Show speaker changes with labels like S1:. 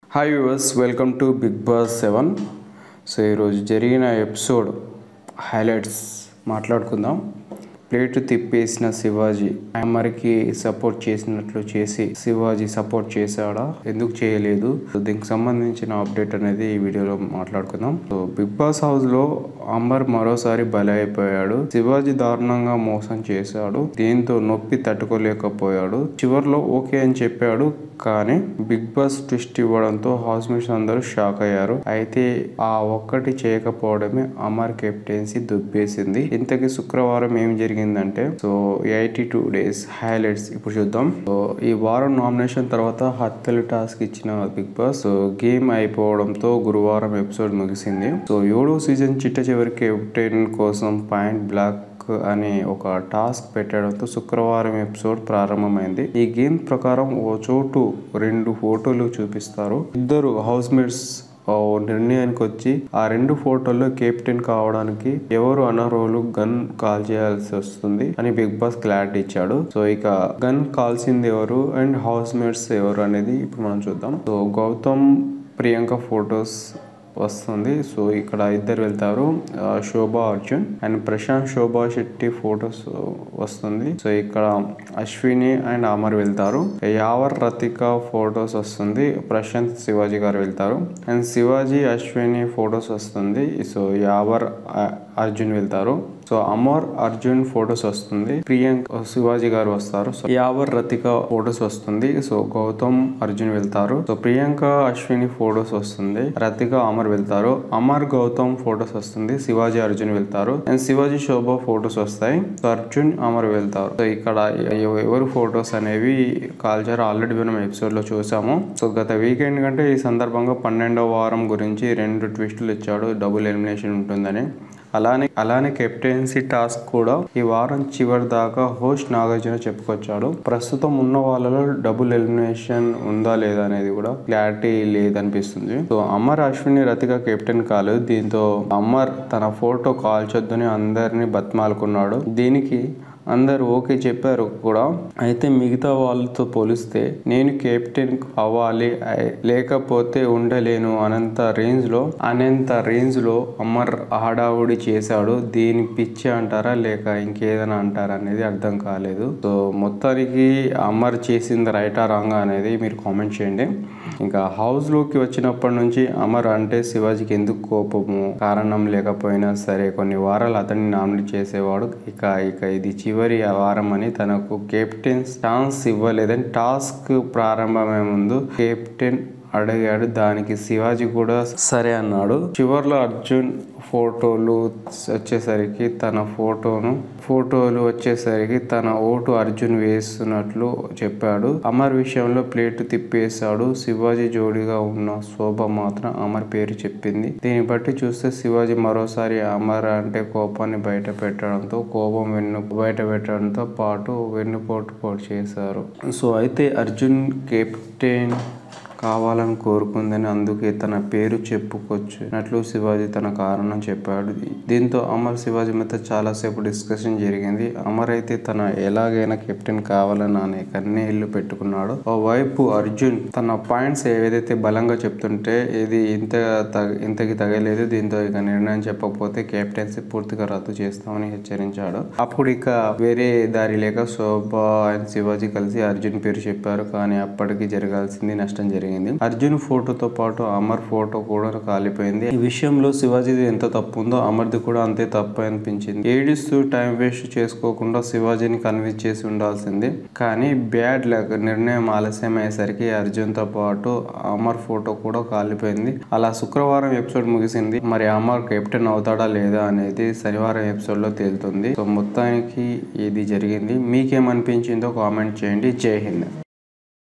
S1: hi viewers welcome to Bigg Boss seven so ఈరోజు జరిగిన episode highlights మాట్లాడుకుందాం plate తిప్పేసిన శివాజీ అమ్మరికి సపోర్ట్ చేసినట్లు చేసి శివాజీ సపోర్ట్ చేశాడా ఎందుకు చేయలేదు సో దీనికి సంబంధించిన అప్డేట్ అనేది ఈ వీడియోలో మాట్లాడుకుందాం సో బిగ్ బాస్ హౌస్ లో అంబర్ మరోసారి బలి అయిపోయాడు శివాజీ దారుణంగా మోసం చేశాడు దీంతో నొప్పి తట్టుకోలేకపోయాడు చివర్లో ఓకే అని చెప్పాడు కానీ బిగ్ బాస్ ట్విస్ట్ ఇవ్వడంతో హౌస్ మేట్స్ అందరూ షాక్ అయ్యారు అయితే ఆ ఒక్కటి చేయకపోవడమే అమర్ కెప్టెన్సీ దుబ్బేసింది ఇంతకీ శుక్రవారం ఏం జరిగిందంటే so eighty two days highlights ఇప్పుడు చూద్దాం సో ఈ వారం నామినేషన్ తర్వాత హత్యలు టాస్క్ ఇచ్చిన బిగ్ బాస్ సో గేమ్ అయిపోవడంతో గురువారం ఎపిసోడ్ ముగిసింది సో ఏడో సీజన్ చిట్ట చివరి కెప్టెన్ కోసం పాయింట్ బ్లాక్ అనే ఒక టాస్క్ పెట్టడంతో శుక్రవారం ఎపిసోడ్ ప్రారంభమైంది ఈ గేమ్ ప్రకారం ఓ చోటు రెండు ఫోటోలు చూపిస్తారు ఇద్దరు హౌస్ మేట్స్ ఓ నిర్ణయానికి వచ్చి ఆ రెండు ఫోటోల్లో కెప్టెన్ కావడానికి ఎవరు అనర్హులు గన్ కాల్ చేయాల్సి వస్తుంది అని బిగ్ బాస్ క్లారిటీ ఇచ్చాడు సో ఇక గన్ కాల్సింది ఎవరు అండ్ హౌస్ మేట్స్ ఎవరు అనేది ఇప్పుడు మనం చూద్దాం సో గౌతమ్ ప్రియాంక ఫొటోస్ వస్తుంది సో ఇక్కడ ఇద్దరు వెళ్తారు ఆ, శోభా అర్జున్ అండ్ ప్రశాంత్ శోభా శెట్టి ఫొటోస్ వస్తుంది సో ఇక్కడ అశ్విని అండ్ అమర్ వెళ్తారు యావర్ రతిక ఫొటోస్ వస్తుంది ప్రశాంత్ శివాజీ గారు వెళ్తారు అండ్ శివాజీ అశ్విని ఫొటోస్ వస్తుంది సో యావర్ ఆ, అర్జున్ వెళ్తారు సో అమర్ అర్జున్ ఫొటోస్ వస్తుంది ప్రియాంక శివాజీ గారు వస్తారు సో యావర్ రతిక ఫొటోస్ వస్తుంది సో గౌతమ్ అర్జున్ వెళ్తారు సో ప్రియాంక అశ్విని ఫొటోస్ వస్తుంది రతిక అమర్ వెళ్తారు అమర్ గౌతమ్ ఫొటోస్ వస్తుంది శివాజీ అర్జున్ వెళ్తారు అండ్ శివాజీ శోభ ఫొటోస్ వస్తాయి సో అర్జున్ అమర్ వెళ్తారు సో ఇక్కడ ఎవ- ఎవరు ఫొటోస్ అనేవి కాల్చారు ఆల్రెడీ మనం ఎపిసోడ్ లో చూసాము సో గత వీకెండ్ కంటే ఈ సందర్భంగా పన్నెండవ వారం గురించి రెండు ట్విస్టులు ఇచ్చాడు డబుల్ ఎలిమినేషన్ ఉంటుందని అలానే అలానే కెప్టెన్సీ టాస్క్ కూడా ఈ వారం చివరి దాకా హోస్ట్ నాగార్జున చెప్పుకొచ్చాడు ప్రస్తుతం ఉన్న వాళ్ళలో డబుల్ ఎలిమినేషన్ ఉందా లేదా అనేది కూడా క్లారిటీ లేదనిపిస్తుంది సో అమర్ అశ్విని రతిక కెప్టెన్ కాలేదు దీంతో అమర్ తన ఫోటో కాల్చొద్దని అందరినీ బతిమాలుకున్నాడు దీనికి అందరు ఓకే చెప్పారు కూడా అయితే మిగతా వాళ్ళతో పోలిస్తే నేను కెప్టెన్ అవ్వాలి ఐ- లేకపోతే ఉండలేను అనంత రేంజ్ లో అనంత రేంజ్ లో అమర్ హడావుడి చేశాడు దీని పిచ్చి అంటారా లేక ఇంకేదైనా అంటారా అనేది అర్థం కాలేదు సో మొత్తానికి అమర్ చేసింది రైటా రాంగా అనేది మీరు కామెంట్ చేయండి ఇంకా హౌస్ లోకి వచ్చినప్పటి నుంచి అమర్ అంటే శివాజీకి ఎందుకు కోపము కారణం లేకపోయినా సరే కొన్ని వారాలు అతన్ని నామినేట్ చేసేవాడు ఇక ఇక ఇది చివరి వారం అని తనకు కెప్టెన్ ఛాన్స్ ఇవ్వలేదని టాస్క్ ప్రారంభమే ముందు కెప్టెన్ అడిగాడు దానికి శివాజీ కూడా సరే అన్నాడు చివర్లో అర్జున్ ఫోటోలు వచ్చేసరికి తన ఫోటోను ఫోటోలు వచ్చేసరికి తన ఓటు అర్జున్ వేస్తున్నట్లు చెప్పాడు అమర్ విషయంలో ప్లేట్ తిప్పేశాడు శివాజీ జోడిగా ఉన్న శోభ మాత్రం అమర్ పేరు చెప్పింది దీన్ని బట్టి చూస్తే శివాజీ మరోసారి అమర్ అంటే కోపాన్ని బయట పెట్టడంతో కోపం వెన్ను బయట పెట్టడంతో పాటు వెన్నుపోటు పోటు చేశారు సో అయితే అర్జున్ కెప్టెన్ కావాలని కోరుకుందని అందుకే తన పేరు చెప్పుకొచ్చినట్లు శివాజీ తన కారణం చెప్పాడు దీంతో అమర్ శివాజీ మధ్య చాలాసేపు డిస్కషన్ జరిగింది అమర్ అయితే తన ఎలాగైనా కెప్టెన్ కావాలని అనే కన్నీళ్లు పెట్టుకున్నాడు ఓవైపు అర్జున్ తన పాయింట్స్ ఏదైతే బలంగా చెప్తుంటే ఇది ఇంత తగ ఇంతకి తగలేదు దీంతో ఇక నిర్ణయం చెప్పకపోతే కెప్టెన్సీ పూర్తిగా రద్దు చేస్తామని హెచ్చరించాడు అప్పుడు ఇక వేరే దారి లేక శోభ అండ్ శివాజీ కలిసి అర్జున్ పేరు చెప్పారు కానీ అప్పటికి జరగాల్సింది నష్టం జరిగింది అర్జున్ ఫోటోతో పాటు అమర్ ఫోటో కూడా కాలిపోయింది ఈ విషయంలో శివాజీది ఎంత తప్పు ఉందో అమర్ది కూడా అంతే తప్పు అనిపించింది ఏడుస్తూ టైం వేస్ట్ చేసుకోకుండా శివాజీని కన్విన్స్ చేసి ఉండాల్సింది కానీ బ్యాడ్ లక్ నిర్ణయం ఆలస్యం అయ్యేసరికి అర్జున్ తో పాటు అమర్ ఫోటో కూడా కాలిపోయింది అలా శుక్రవారం ఎపిసోడ్ ముగిసింది మరి అమర్ కెప్టెన్ అవుతాడా లేదా అనేది శనివారం ఎపిసోడ్ లో తేలుతుంది సో మొత్తానికి ఇది జరిగింది మీకేమనిపించిందో కామెంట్ చేయండి జై హింద్